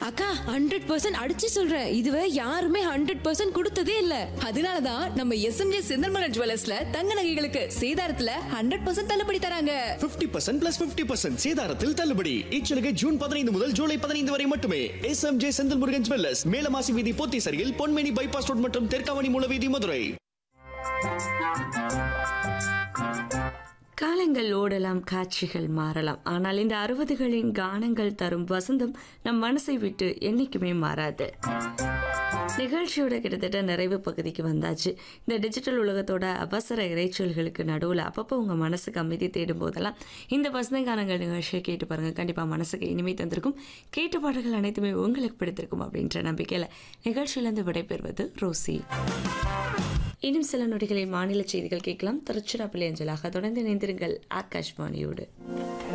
அக்கா hundred percent அடிச்சு சொல்றேன் இதுவரை யாருமே ஹண்ட்ரட் பர்சன்ட் கொடுத்ததே இல்ல அதனாலதான் நம்ம எஸ்எம்ஜே செந்தல்மலர் ஜுவல்லர்ஸ்ல தங்க நகைகளுக்கு சேதாரத்துல ஹண்ட்ரட் பர்சன்ட் தள்ளுபடி தராங்க 50% பர்சன்ட் பிளஸ் பிப்டி பர்சன்ட் சேதாரத்தில் தள்ளுபடி இச்சலுகை ஜூன் பதினைந்து முதல் ஜூலை பதினைந்து வரை மட்டுமே S M J Senthil Murugan jewellers Melamasi வீதி போத்தீசரியில் பொன்மேனி பைபாஸ் ரோட் மற்றும் தெற்காவணி மூலவீதி மதுரை காலங்கள் ஓடலாம் காட்சிகள் மாறலாம் ஆனால் இந்த அறுபதுகளின் கானங்கள் தரும் வசந்தம் நம் மனசை விட்டு என்னைக்குமே மாறாது நிகழ்ச்சியோட கிட்டத்தட்ட நிறைவு பகுதிக்கு வந்தாச்சு இந்த டிஜிட்டல் உலகத்தோட அவசர இறைச்சல்களுக்கு நடுவில் அப்பப்போ உங்கள் மனசுக்கு அமைதி தேடும் போதெல்லாம் இந்த வசந்த கானங்கள் நிகழ்ச்சியை கேட்டு பாருங்கள் கண்டிப்பாக மனசுக்கு இனிமை தந்திருக்கும் கேட்ட பாடல்கள் அனைத்துமே உங்களுக்கு பிடித்திருக்கும் அப்படின்ற நம்பிக்கையில் நிகழ்ச்சியிலிருந்து விடைபெறுவது ரோசி இன்னும் சில நொடிகளில் மாநில செய்திகள் கேட்கலாம் திருச்சிராப்பள்ளி அஞ்சலாக தொடர்ந்து இணைந்திருங்கள் ஆகாஷ்வாணியோடு